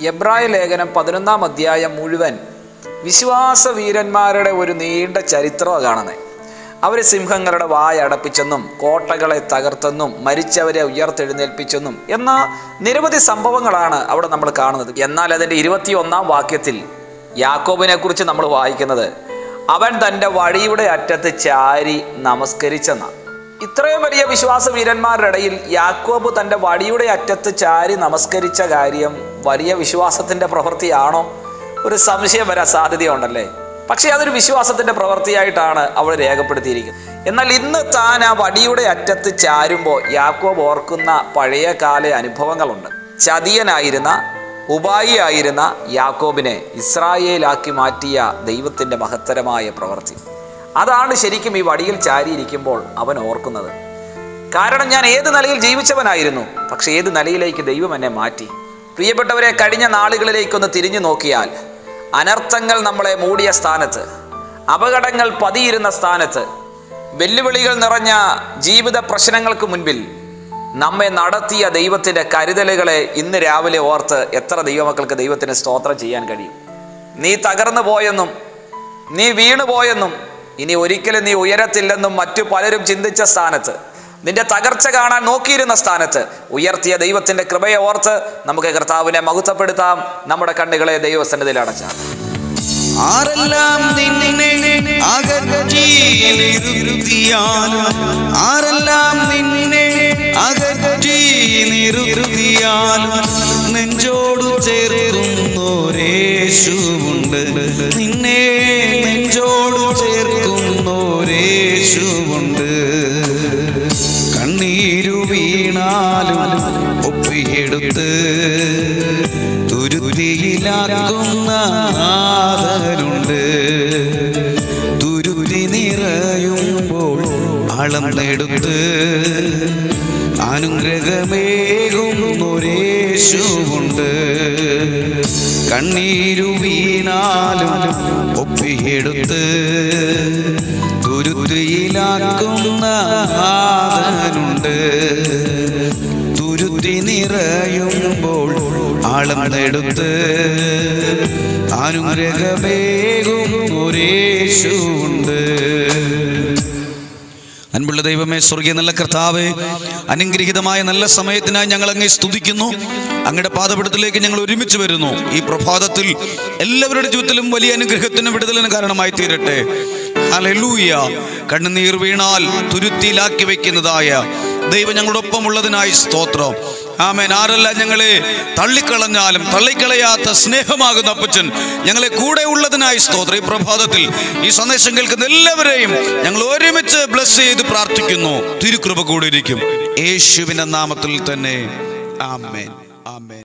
എബ്രായ ലേഖനം പതിനൊന്നാം അധ്യായം മുഴുവൻ വിശ്വാസ വീരന്മാരുടെ ഒരു നീണ്ട ചരിത്രമാണ് കാണുന്നത് അവർ സിംഹങ്ങളുടെ വായ അടപ്പിച്ചെന്നും കോട്ടകളെ തകർത്തെന്നും മരിച്ചവരെ ഉയർത്തെഴുന്നേൽപ്പിച്ചെന്നും എന്ന നിരവധി സംഭവങ്ങളാണ് അവിടെ നമ്മൾ കാണുന്നത് എന്നാൽ അതിൻ്റെ ഇരുപത്തിയൊന്നാം വാക്യത്തിൽ യാക്കോബിനെ കുറിച്ച് നമ്മൾ വായിക്കുന്നത് അവൻ തൻ്റെ വഴിയുടെ അറ്റത്ത് ചാരി നമസ്കരിച്ചെന്നാണ് ഇത്രയും വലിയ വിശ്വാസ വീരന്മാരുടെ ഇടയിൽ യാക്കോബ് തൻ്റെ വടിയുടെ അറ്റത്ത് ചാരി നമസ്കരിച്ച കാര്യം വലിയ വിശ്വാസത്തിൻ്റെ പ്രവൃത്തിയാണോ ഒരു സംശയം വരാൻ സാധ്യതയുണ്ടല്ലേ പക്ഷേ അതൊരു വിശ്വാസത്തിൻ്റെ പ്രവൃത്തിയായിട്ടാണ് അവൾ രേഖപ്പെടുത്തിയിരിക്കുന്നത് എന്നാൽ ഇന്ന് താൻ ആ വടിയുടെ അറ്റത്ത് ചാരുമ്പോൾ യാക്കോബ് ഓർക്കുന്ന പഴയകാല അനുഭവങ്ങളുണ്ട് ചതിയനായിരുന്ന ഉപായിയായിരുന്ന യാക്കോബിനെ ഇസ്രായേലാക്കി മാറ്റിയ ദൈവത്തിൻ്റെ മഹത്തരമായ പ്രവൃത്തി അതാണ് ശരിക്കും ഈ വടിയിൽ ചാരിയിരിക്കുമ്പോൾ അവൻ ഓർക്കുന്നത് കാരണം ഞാൻ ഏത് നിലയിൽ ജീവിച്ചവനായിരുന്നു പക്ഷെ ഏത് നിലയിലേക്ക് ദൈവം എന്നെ മാറ്റി പ്രിയപ്പെട്ടവരെ കഴിഞ്ഞ നാളുകളിലേക്കൊന്ന് തിരിഞ്ഞു നോക്കിയാൽ അനർത്ഥങ്ങൾ നമ്മളെ മൂടിയ സ്ഥാനത്ത് അപകടങ്ങൾ പതിയിരുന്ന സ്ഥാനത്ത് വെല്ലുവിളികൾ നിറഞ്ഞ ജീവിത പ്രശ്നങ്ങൾക്ക് മുൻപിൽ നമ്മെ നടത്തിയ ദൈവത്തിൻ്റെ കരുതലുകളെ ഇന്ന് രാവിലെ ഓർത്ത് എത്ര ദൈവമക്കൾക്ക് ദൈവത്തിന് സ്തോത്രം ചെയ്യാൻ കഴിയും നീ തകർന്നു പോയെന്നും നീ വീണു പോയെന്നും ഇനി ഒരിക്കലും നീ ഉയരത്തില്ലെന്നും മറ്റു പലരും ചിന്തിച്ച സ്ഥാനത്ത് നിന്റെ തകർച്ച കാണാൻ നോക്കിയിരുന്ന സ്ഥാനത്ത് ഉയർത്തിയ ദൈവത്തിന്റെ കൃപയെ ഓർത്ത് നമുക്ക് കർത്താവിനെ മഹത്വപ്പെടുത്താം നമ്മുടെ കണ്ണുകളെ ദൈവസന്നിധിയിൽ അടച്ചാൽ ആരെല്ലാം നിന്നെ അകറ്റി നിർത്തിയാലും ആരെല്ലാം നിന്നെ അകറ്റി നിർത്തിയാലും നെഞ്ചോട് ചേർക്കുന്നോരേശുവുണ്ട് നിന്നെ നെഞ്ചോട് ചേർക്കുന്നോരേശുവുണ്ട് കണ്ണീരു വീണാലും ഒപ്പിയെടുത്ത് തുരുതിയിലാക്കുന്ന നാഥനുണ്ട് തുരുതി നിറയുമ്പോൾ അളന്നെടുത്ത് അനുഗ്രഹമേകുന്നൊരേശുവുണ്ട് കണ്ണീരു വീണാലും ഒപ്പിയെടുത്ത് തുരുത്തിയിലാക്കുന്ന നാഥനുണ്ട് തുരുത്തി നിറയുമ്പോൾ അളന്നെടുത്ത് അനുഗ്രഹമേകും ഒരേശുണ്ട് അൻപുള്ള ദൈവമേ സ്വർഗീയ നല്ല കർത്താവേ അനുഗ്രഹീതമായ നല്ല സമയത്തിനായി ഞങ്ങൾ അങ്ങേ സ്തുതിക്കുന്നു അങ്ങയുടെ പാദപീഠത്തിലേക്ക് ഞങ്ങൾ ഒരുമിച്ച് വരുന്നു ഈ പ്രഭാതത്തിൽ എല്ലാവരുടെ ജീവിതത്തിലും വലിയ അനുഗ്രഹത്തിനും വിടുതലിനും കാരണമായി തീരട്ടെ ഹല്ലേലൂയ കണ്ണുനീർ വീണാൽ തുരുത്തിയിലാക്കി വെക്കുന്നതായ ദൈവം ഞങ്ങളോടൊപ്പം ഉള്ളതിനായി സ്തോത്രം ആമേൻ ആരെല്ലാം ഞങ്ങളെ തള്ളിക്കളഞ്ഞാലും തള്ളിക്കളയാത്ത സ്നേഹമാകുന്ന അപ്പച്ചൻ ഞങ്ങളെ കൂടെ ഉള്ളതിനായി സ്തോത്രം ഈ പ്രഭാതത്തിൽ ഈ സന്ദേശം കേൾക്കുന്ന എല്ലാവരെയും ഞങ്ങൾ ഒരുമിച്ച് ബ്ലസ് ചെയ്ത് പ്രാർത്ഥിക്കുന്നു തിരുകൃപ കൂടിയിരിക്കും യേശുവിന്റെ നാമത്തിൽ തന്നെ ആമേൻ ആമേൻ